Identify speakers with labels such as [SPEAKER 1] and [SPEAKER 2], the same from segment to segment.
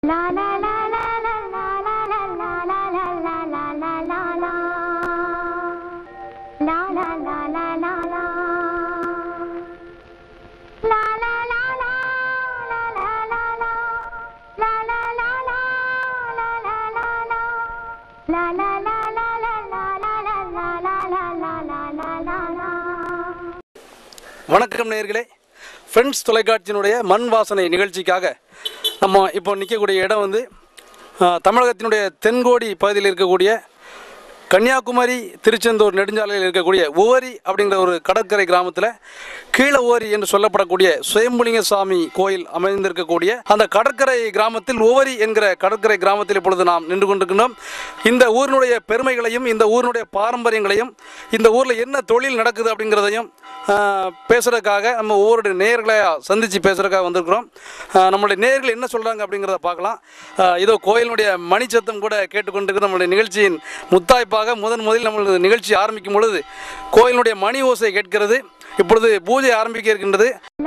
[SPEAKER 1] வணக்கம் நேயர்களே ஃப்ரெண்ட்ஸ் தொலைக்காட்சியினுடைய மண் வாசனை நிகழ்ச்சிக்காக நம்ம இப்போ நிற்கக்கூடிய இடம் வந்து ஆ, தமிழகத்தினுடைய தென்கோடி பகுதியில் இருக்கக்கூடிய கன்னியாகுமரி திருச்செந்தூர் நெடுஞ்சாலையில் இருக்கக்கூடிய ஓரி அப்படிங்கிற ஒரு கடற்கரை கிராமத்தில் கீழ ஓரி என்று சொல்லப்படக்கூடிய சுயம்புலிங்க சாமி கோயில் அமைந்திருக்கக்கூடிய அந்த கடற்கரை கிராமத்தில் ஓவரி என்கிற கடற்கரை கிராமத்தில் இப்பொழுது நாம் நின்று கொண்டிருக்கின்றோம் இந்த ஊரினுடைய பெருமைகளையும் இந்த ஊரினுடைய பாரம்பரியங்களையும் இந்த ஊரில் என்ன தொழில் நடக்குது அப்படிங்கிறதையும் ஆஹ், பேசுறதுக்காக நம்ம ஒவ்வொரு நேயர்களை சந்தித்து பேசுறதுக்காக வந்திருக்கிறோம் ஆஹ், நம்மளுடைய நேயர்கள் என்ன சொல்கிறாங்க அப்படிங்கிறத பார்க்கலாம் ஆஹ், இதோ கோயிலினுடைய மணிச்சத்தம் கூட கேட்டுக்கொண்டிருக்கிற நம்மளுடைய நிகழ்ச்சியின் முத்தாய்ப்பாக முதன் முதலில் நம்மளது நிகழ்ச்சி ஆரம்பிக்கும் பொழுது கோயிலினுடைய மணி ஓசை கேட்கிறது இப்பொழுது பூஜை ஆரம்பிக்க இருக்கின்றது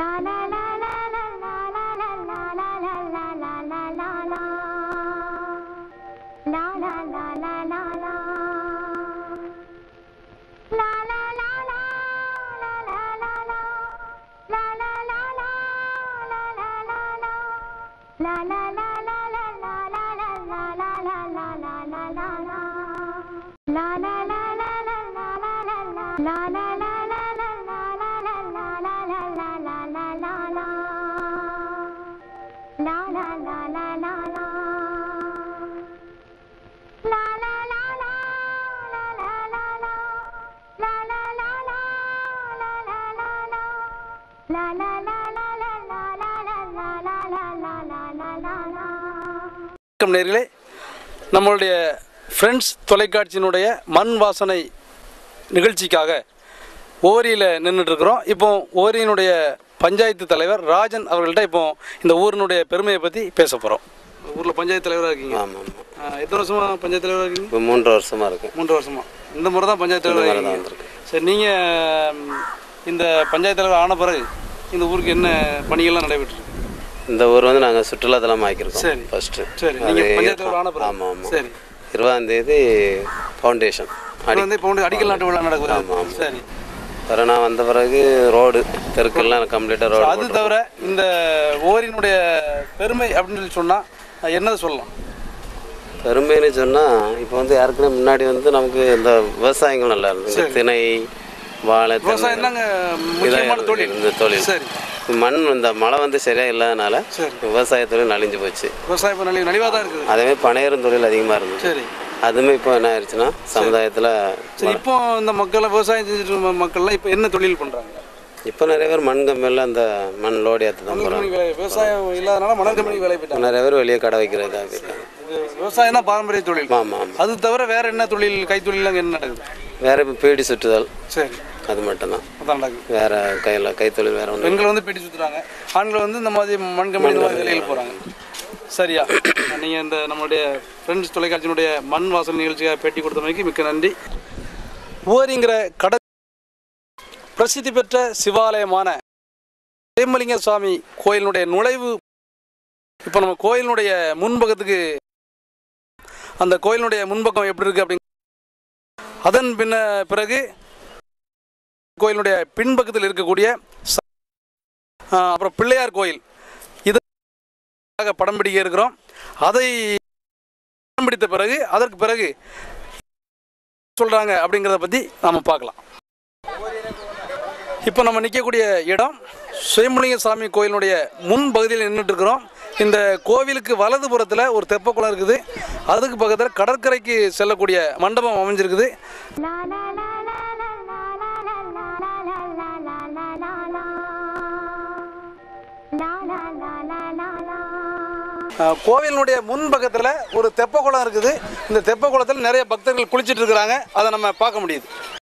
[SPEAKER 1] வணக்கம் நேர்களே நம்மளுடைய ஃப்ரெண்ட்ஸ் தொலைக்காட்சியினுடைய மண் வாசனை நிகழ்ச்சிக்காக ஓரியில் நின்றுட்டுருக்குறோம் இப்போ ஓரியினுடைய பஞ்சாயத்து தலைவர் ராஜன் அவர்கள்ட்ட இப்போ இந்த ஊரினுடைய பெருமையை பற்றி பேச போகிறோம் ஊரில் பஞ்சாயத்து தலைவராக இருக்கீங்க
[SPEAKER 2] ஆமாம் ஆமாம்
[SPEAKER 1] ஆ, எத்தனை வருஷமா பஞ்சாயத்து தலைவராக இருக்கீங்க
[SPEAKER 2] இப்போ மூன்று வருஷமா இருக்கு
[SPEAKER 1] மூன்று வருஷமா இந்த முறை தான் பஞ்சாயத்து தலைவர்
[SPEAKER 2] முறை தான்
[SPEAKER 1] இருக்கீங்க. சரி நீங்கள் இந்த பஞ்சாயத்து தலைவர் ஆன பிறகு இந்த ஊருக்கு என்ன பணிகள்லாம் நடைபெற்று
[SPEAKER 2] இந்த ஊர் வந்து நாங்கள் சுற்றுலாத்தலம் ஆக்கியிருக்கோம்
[SPEAKER 1] சரி.
[SPEAKER 2] ஃபர்ஸ்ட்டு
[SPEAKER 1] சரி நீங்கள் பஞ்சாயத்து தலைவர் ஆன பிறகு
[SPEAKER 2] ஆமாம் ஆமாம்
[SPEAKER 1] சரி
[SPEAKER 2] இருபதாம் தேதி ஃபவுண்டேஷன்
[SPEAKER 1] இப்போ வந்து இப்போ வந்து அடிக்கல் நாட்டு விழா நடக்குது
[SPEAKER 2] ஆமாம், ஆமாம்.
[SPEAKER 1] சரி
[SPEAKER 2] பிறகு நான் வந்த பிறகு ரோடு தெருக்கெல்லாம் கம்ப்ளீட்டாக ரோடு
[SPEAKER 1] அது தவிர இந்த ஓரினுடைய பெருமை அப்படின்னு சொல்லி சொன்னால் என்னதை சொல்லலாம்
[SPEAKER 2] பெருமைன்னு சொன்னால் இப்போ வந்து யாருக்குமே முன்னாடி வந்து நமக்கு இந்த விவசாயங்கள் நல்லா இருந்தது திணை வாழை தென்னை,
[SPEAKER 1] விவசாயம் தாங்க முக்கியமான
[SPEAKER 2] இதான்
[SPEAKER 1] தொழில்
[SPEAKER 2] இந்த தொழில்
[SPEAKER 1] சரி
[SPEAKER 2] மண் இந்த மழை வந்து சரியா இல்லாதனால
[SPEAKER 1] சரி.
[SPEAKER 2] விவசாய தொழில் நலிஞ்சு போச்சு
[SPEAKER 1] விவசாயம் இப்போ நல்ல நலிவாக தான் இருக்குது
[SPEAKER 2] அதேமாதிரி பனையரும் தொழில் அதிகமாக இருந்துச்சு
[SPEAKER 1] சரி
[SPEAKER 2] அதுவுமே இப்போ என்ன ஆயிடுச்சுன்னா சமுதாயத்தில்
[SPEAKER 1] சரி இப்போ இந்த மக்கள் விவசாயம் செஞ்சுட்டு இருக்க மக்கள்லாம் இப்போ என்ன தொழில் பண்ணுறாங்க
[SPEAKER 2] இப்போ நிறைய பேர் மண் கம்மியில் அந்த மண் லோடு ஏற்ற தான் போகிறாங்க
[SPEAKER 1] விவசாயம் இல்லாதனால மணல் கம்பெனி வேலை போயிட்டாங்க
[SPEAKER 2] நிறைய பேர் வெளியே கடை வைக்கிறதுக்காக போயிருக்காங்க
[SPEAKER 1] இது விவசாயம் தான் பாரம்பரிய தொழில்
[SPEAKER 2] ஆமாம் ஆமாம்
[SPEAKER 1] அது தவிர வேற என்ன தொழில் கைத்தொழில் அங்கே என்ன நடக்குது
[SPEAKER 2] வேற இப்போ பீடி சுற்றுதல்
[SPEAKER 1] சரி
[SPEAKER 2] அது மட்டும்தான்
[SPEAKER 1] அதான் நடக்குது
[SPEAKER 2] வேற கையில் கைத்தொழில் வேற ஒன்றும்
[SPEAKER 1] பெண்கள் வந்து பெட்டி சுற்றுறாங்க ஆண்கள் வந்து இந்த மாதிரி மண் கம்பெனி இந்த மாதிரி வேலையில் போகிறாங்க சரியா நீங்கள் இந்த நம்மளுடைய ஃப்ரெண்ட்ஸ் தொலைக்காட்சியினுடைய மண் வாசல் நிகழ்ச்சியாக பேட்டி கொடுத்தமைக்கு மிக்க நன்றி ஓரிங்கிற கட பிரசித்தி பெற்ற சிவாலயமான சேமலிங்க சுவாமி கோயிலினுடைய நுழைவு இப்போ நம்ம கோயிலினுடைய முன்பக்கத்துக்கு அந்த கோயிலினுடைய முன்பக்கம் எப்படி இருக்கு அப்படிங்க அதன் பின்ன பிறகு கோயிலுடைய பின்பக்கத்தில் இருக்கக்கூடிய ச- ஆ, அப்புறம் பிள்ளையார் கோயில் இது படம் பிடிக்க இருக்கிறோம் அதை படம் பிடித்த பிறகு அதற்கு பிறகு சொல்றாங்க அப்படிங்கிறத பத்தி நாம பார்க்கலாம் இப்போ நம்ம நிற்கக்கூடிய இடம் சுயம்புலிங்க சாமி கோயிலுடைய முன் பகுதியில் நின்றுட்டு இருக்கிறோம் இந்த கோவிலுக்கு வலது புறத்தில் ஒரு தெப்பக்குளம் இருக்குது அதுக்கு பக்கத்தில் கடற்கரைக்கு செல்லக்கூடிய மண்டபம் அமைஞ்சிருக்குது அஹ், கோவிலினுடைய முன் பக்கத்தில் ஒரு தெப்பக்குளம் இருக்குது இந்த தெப்பக்குளத்தில் நிறைய பக்தர்கள் குளிச்சிட்டு இருக்கிறாங்க அதை நம்ம பார்க்க முடியுது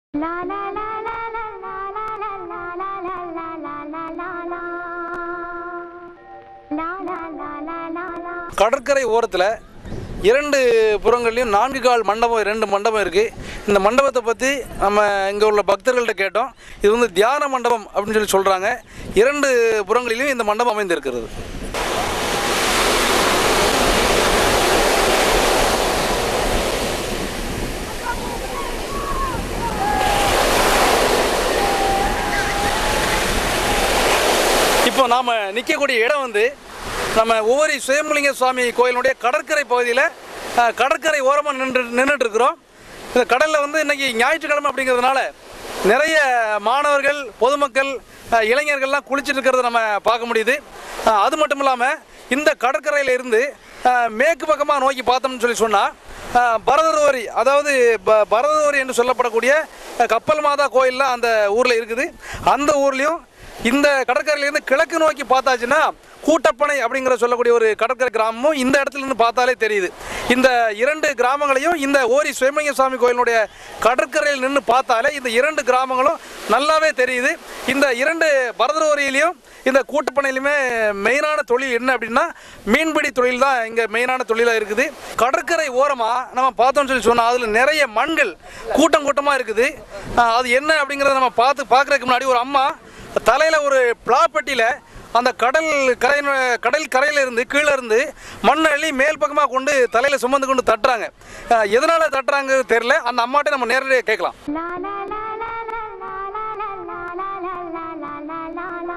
[SPEAKER 1] கடற்கரை ஓரத்தில் இரண்டு புறங்கள்லையும் நான்கு கால் மண்டபம் இரண்டு மண்டபம் இருக்குது இந்த மண்டபத்தை பற்றி நம்ம இங்கே உள்ள பக்தர்கள்ட்ட கேட்டோம் இது வந்து தியான மண்டபம் அப்படின்னு சொல்லி சொல்கிறாங்க இரண்டு புறங்களிலும் இந்த மண்டபம் அமைந்திருக்கிறது நிற்கக்கூடிய இடம் வந்து நம்ம ஒவ்வொரு சுயம்புலிங்க சுவாமி கோயிலுடைய கடற்கரை பகுதியில் கடற்கரை ஓரமாக நின்று நின்றுட்டு இருக்கிறோம் இந்த கடலில் வந்து இன்னைக்கு ஞாயிற்றுக்கிழமை அப்படிங்கிறதுனால நிறைய மாணவர்கள் பொதுமக்கள் அஹ், இளைஞர்கள்லாம் குளிச்சுட்டு இருக்கிறத நம்ம பார்க்க முடியுது அஹ், அது மட்டும் இல்லாமல் இந்த கடற்கரையில இருந்து அஹ், மேற்கு பக்கமாக நோக்கி பார்த்தோம்னு சொல்லி சொன்னால் பரதரோரி அதாவது ப- பரதரோரி என்று சொல்லப்படக்கூடிய அஹ், கப்பல் மாதா கோயில்லாம் அந்த ஊரில் இருக்குது அந்த ஊர்லேயும் இந்த கடற்கரையிலேருந்து கிழக்கு நோக்கி பார்த்தாச்சுன்னா கூட்டப்பனை அப்படிங்கிற சொல்லக்கூடிய ஒரு கடற்கரை கிராமமும் இந்த இடத்துல இருந்து பார்த்தாலே தெரியுது இந்த இரண்டு கிராமங்களையும் இந்த ஓரி சுயமங்க சுவாமி கோயிலுடைய கடற்கரையில் நின்று பார்த்தாலே இந்த இரண்டு கிராமங்களும் நல்லாவே தெரியுது இந்த இரண்டு பரதரோரியிலையும் இந்த கூட்டுப்பனையிலுமே மெயினான தொழில் என்ன அப்படின்னா மீன்பிடி தொழில் தான் இங்கே மெயினான தொழிலாக இருக்குது கடற்கரை ஓரமாக நம்ம பார்த்தோம்னு சொல்லி சொன்னால் அதில் நிறைய மண்கள் கூட்டம் கூட்டமாக இருக்குது ஆஹ் அது என்ன அப்படிங்கிறத நம்ம பார்த்து பார்க்குறதுக்கு முன்னாடி ஒரு அம்மா தலையில் ஒரு பிளாப்பட்டியில் அந்த கடல் கரை கடல் கரையில இருந்து கீழே இருந்து மண் அள்ளி மேல் பக்கமாக கொண்டு தலையில் சுமந்து கொண்டு தட்டுறாங்க ஆஹ் எதனால தட்டுறாங்க தெரியல அந்த அம்மாட்ட நம்ம நேரடியாக கேட்கலாம்
[SPEAKER 3] La la la la la la la la la la la la la la la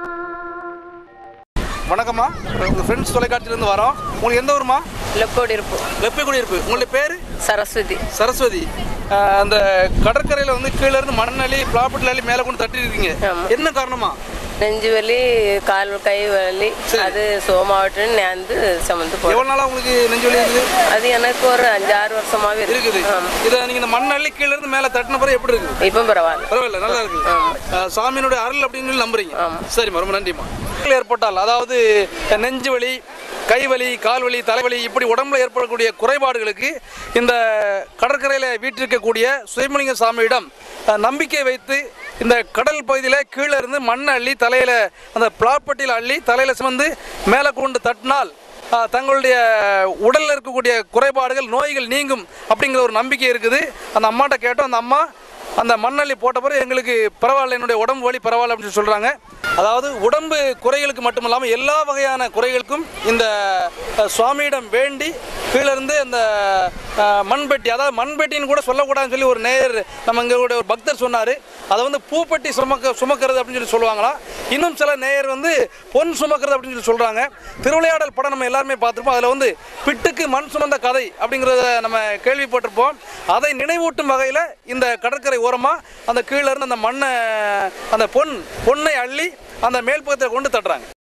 [SPEAKER 1] வணக்கம்மா உங்கள் ஃப்ரெண்ட்ஸ் தொலைக்காட்சியிலேருந்து வரோம் உங்களுக்கு எந்த ஊருமா
[SPEAKER 4] லெப்போடு இருப்போம்
[SPEAKER 1] வெப்பக்குடி இருப்பு உங்களுடைய பேர்
[SPEAKER 4] சரஸ்வதி
[SPEAKER 1] சரஸ்வதி ஆஹ் அந்த கடற்கரையில் வந்து கீழே இருந்து மண் அள்ளி பிளாப்பட்டில் அள்ளி மேலே கொண்டு தட்டி இருக்கீங்க
[SPEAKER 4] ஆமா.
[SPEAKER 1] என்ன காரணமா
[SPEAKER 4] நெஞ்சு வலி கால் கை வலி அது சோமாவட்டுன்னு நேர்ந்து சுமந்து போடும்
[SPEAKER 1] எவ்வளோ நாளாக உங்களுக்கு நெஞ்சு வலி இருக்குது
[SPEAKER 4] அது எனக்கு ஒரு அஞ்சாறு வருஷமாவே
[SPEAKER 1] இருக்குது
[SPEAKER 4] ஆமா.
[SPEAKER 1] இதை நீங்கள் இந்த மண் அள்ளி கீழே இருந்து மேலே தட்டின பிறகு எப்படி இருக்குது
[SPEAKER 4] இப்போ பரவாயில்ல
[SPEAKER 1] பரவாயில்ல நல்லா இருக்கு அஹ் சாமியினுடைய அருள் அப்படின்னு சொல்லி நம்புறீங்க சரிம்மா ரொம்ப நன்றிம்மா ஏற்பட்டால் அதாவது நெஞ்சு வலி கைவலி கால்வலி தலைவலி இப்படி உடம்புல ஏற்படக்கூடிய குறைபாடுகளுக்கு இந்த கடற்கரையில் வீற்றிருக்கக்கூடிய சுயமலிங்க சாமியிடம் அஹ், நம்பிக்கை வைத்து இந்த கடல் பகுதியில் கீழே இருந்து மண்ணை அள்ளி தலையில் அந்த பிளாப்பட்டியில் அள்ளி தலையில் சுமந்து மேலே கொண்டு தட்டினால் ஆஹ் தங்களுடைய உடலில் இருக்கக்கூடிய குறைபாடுகள் நோய்கள் நீங்கும் அப்படிங்கிற ஒரு நம்பிக்கை இருக்குது அந்த அம்மாட்ட கேட்டோம் அந்த அம்மா அந்த மண்ணள்ளி போட்ட பிறகு எங்களுக்கு பரவாயில்ல என்னுடைய உடம்பு வலி பரவாயில்ல அப்படின்னு சொல்லி சொல்கிறாங்க அதாவது உடம்பு குறைகளுக்கு மட்டும் இல்லாமல் எல்லா வகையான குறைகளுக்கும் இந்த அஹ், சுவாமியிடம் வேண்டி கீழே இருந்து அந்த அஹ், மண்பெட்டி அதாவது மண்பெட்டின்னு கூட சொல்லக்கூடாதுன்னு சொல்லி ஒரு நேயர் நம்ம இங்கே ஒரு பக்தர் சொன்னார் அதை வந்து பூப்பெட்டி சுமக்க சுமக்கிறது அப்படின்னு சொல்லி சொல்லுவாங்களாம் இன்னும் சில நேயர் வந்து பொன் சுமக்கிறது அப்படின்னு சொல்லி சொல்கிறாங்க திருவிளையாடல் படம் நம்ம எல்லாருமே பார்த்துருப்போம் அதில் வந்து பிட்டுக்கு மண் சுமந்த கதை அப்படிங்கிறத நம்ம கேள்விப்பட்டிருப்போம் அதை நினைவூட்டும் வகையில் இந்த கடற்கரை ஓரமாக அந்த கீழே இருந்து அந்த மண்ணை அந்த பொன் பொன்னை அள்ளி அந்த மேல் பக்கத்தில் கொண்டு தட்டுறாங்க